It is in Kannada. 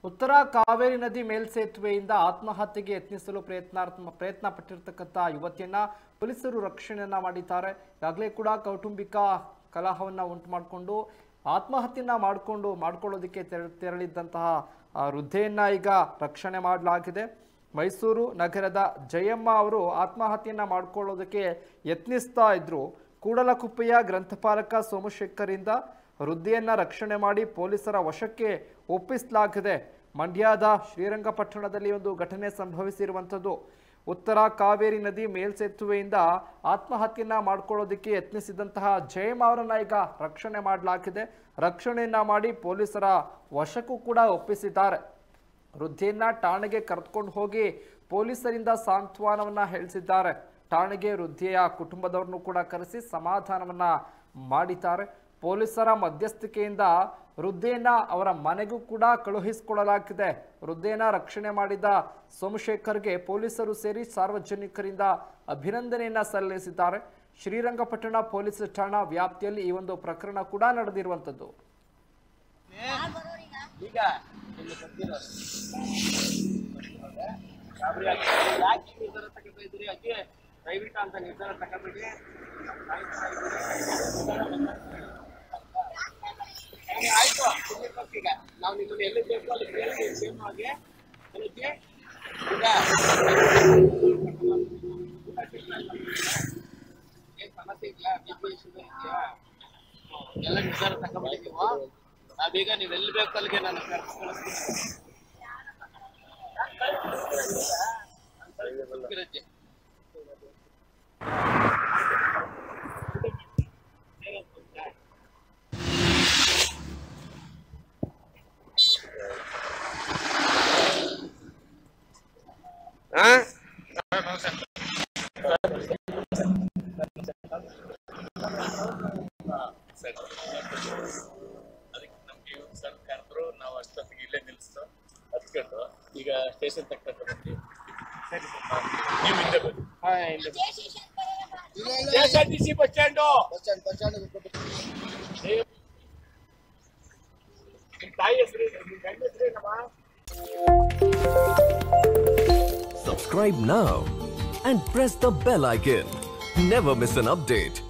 ಉತ್ತರ ಕಾವೇರಿ ನದಿ ಮೇಲ್ಸೇತುವೆಯಿಂದ ಆತ್ಮಹತ್ಯೆಗೆ ಯತ್ನಿಸಲು ಪ್ರಯತ್ನಾರ್ಥ ಪ್ರಯತ್ನ ಪಟ್ಟಿರ್ತಕ್ಕಂಥ ಯುವತಿಯನ್ನ ಪೊಲೀಸರು ರಕ್ಷಣೆಯನ್ನ ಮಾಡಿದ್ದಾರೆ ಈಗಾಗಲೇ ಕೂಡ ಕೌಟುಂಬಿಕ ಕಲಹವನ್ನ ಉಂಟು ಮಾಡಿಕೊಂಡು ಆತ್ಮಹತ್ಯೆಯನ್ನ ಮಾಡಿಕೊಂಡು ಮಾಡ್ಕೊಳ್ಳೋದಕ್ಕೆ ತೆರ ತೆರಳಿದ್ದಂತಹ ಆ, ವೃದ್ಧೆಯನ್ನ ಈಗ ರಕ್ಷಣೆ ಮಾಡಲಾಗಿದೆ ಮೈಸೂರು ನಗರದ ಜಯಮ್ಮ ಅವರು ಆತ್ಮಹತ್ಯೆಯನ್ನ ಮಾಡ್ಕೊಳ್ಳೋದಕ್ಕೆ ಯತ್ನಿಸ್ತಾ ಇದ್ರು ಕೂಡಲಕುಪ್ಪೆಯ ಗ್ರಂಥಪಾಲಕ ಸೋಮಶೇಖರಿಂದ ವೃದ್ಧೆಯನ್ನ ರಕ್ಷಣೆ ಮಾಡಿ ಪೊಲೀಸರ ವಶಕ್ಕೆ ಒಪ್ಪಿಸಲಾಗಿದೆ ಮಂಡ್ಯದ ಶ್ರೀರಂಗಪಟ್ಟಣದಲ್ಲಿ ಒಂದು ಘಟನೆ ಸಂಭವಿಸಿರುವಂಥದ್ದು ಉತ್ತರ ಕಾವೇರಿ ನದಿ ಮೇಲ್ಸೇತುವೆಯಿಂದ ಆತ್ಮಹತ್ಯೆಯನ್ನ ಮಾಡ್ಕೊಳ್ಳೋದಕ್ಕೆ ಯತ್ನಿಸಿದಂತಹ ಜಯಮ್ಮ ಅವರನ್ನ ಈಗ ರಕ್ಷಣೆ ಮಾಡಲಾಗಿದೆ ರಕ್ಷಣೆಯನ್ನ ಮಾಡಿ ಪೊಲೀಸರ ವಶಕ್ಕೂ ಕೂಡ ಒಪ್ಪಿಸಿದ್ದಾರೆ ವೃದ್ಧೆಯನ್ನ ಠಾಣೆಗೆ ಕರೆದುಕೊಂಡು ಹೋಗಿ ಪೊಲೀಸರಿಂದ ಸಾಂತ್ವನವನ್ನ ಹೇಳಿಸಿದ್ದಾರೆ ಠಾಣೆಗೆ ವೃದ್ಧೆಯ ಕುಟುಂಬದವರನ್ನು ಕೂಡ ಕರೆಸಿ ಸಮಾಧಾನವನ್ನ ಮಾಡಿದ್ದಾರೆ ಪೊಲೀಸರ ಮಧ್ಯಸ್ಥಿಕೆಯಿಂದ ವೃದ್ಧೆಯನ್ನ ಅವರ ಮನೆಗೂ ಕೂಡ ಕಳುಹಿಸಿಕೊಡಲಾಗಿದೆ ವೃದ್ಧೆಯನ್ನ ರಕ್ಷಣೆ ಮಾಡಿದ ಸೋಮಶೇಖರ್ಗೆ ಪೊಲೀಸರು ಸೇರಿ ಸಾರ್ವಜನಿಕರಿಂದ ಅಭಿನಂದನೆಯನ್ನ ಸಲ್ಲಿಸಿದ್ದಾರೆ ಶ್ರೀರಂಗಪಟ್ಟಣ ಪೊಲೀಸ್ ಠಾಣಾ ವ್ಯಾಪ್ತಿಯಲ್ಲಿ ಈ ಒಂದು ಪ್ರಕರಣ ಕೂಡ ನಡೆದಿರುವಂಥದ್ದು ಈಗ ಇಲ್ಲಿ ಬರ್ತಿರೋ ಗಾಬರಿ ಆಗ್ತದೆ. ಯಾಕೆ ಈ ನಿರ್ಧಾರ ತಗೋತಾ ಇದ್ದೀರಿ ಅಜ್ಜಿ ದಯವಿಟ್ಟು ಅಂತ ನಿರ್ಧಾರ ತಗೋಬೇಡಿ ಸರಿ, ಆಯ್ತು ಸುಮ್ಮನೆ ಈಗ ನಾವು ನಿಮ್ಮನ್ನ ಎಲ್ಲಿ ಬೇಕು ಅಲ್ಲಿ ಕೇಳಿ ಸೇಮ್ ಆಗಿ ಏನಕ್ಕೆ ಈಗ ಏನ್ ಸಮಸ್ಯೆ ಇದೆಯಾ ಬಿ ಪಿ ಶುಗರ್ ಇದೆಯಾ ಎಲ್ಲ ನಿರ್ಧಾರ ತಗೊಂಬಿಡಿ ನೀವು ನಾವೀಗ ನೀವು ಎಲ್ಲಿ ಬೇಕು ಅಲ್ಲಿಗೆ ನಾನು ಕರ್ಸ್ ಕಳಿಸ್ತೀನಿ ಸುಮ್ಕಿರಜ್ಜಿ. ಅದಕ್ಕೆ ನಮ್ಗೆ ಸರ್ ಕರೆದ್ರು ನಾವು ಅಷ್ಟೊತ್ತಿಗೆ ಇಲ್ಲೇ ನಿಲ್ಸು ಹತ್ಕೊಂಡು ಈಗ ಸ್ಟೇಷನ್ ತಕ್ಕ ಬಂದ್ವಿ ಸರಿ ಸರ್ ನೀವು ಹಿಂದೆ ಬನ್ನಿ ಹಾ, ಇಲ್ಲಿ. KSRTC ಬಸ್ ಸ್ಟ್ಯಾಂಡು ನಿಮ್ ತಾಯಿ ಹೆಸರು ನಿಮ್ ಗಂಡ ಹೆಸರೇನಮ್ಮ Subscribe now and press the bell icon. Never miss an update.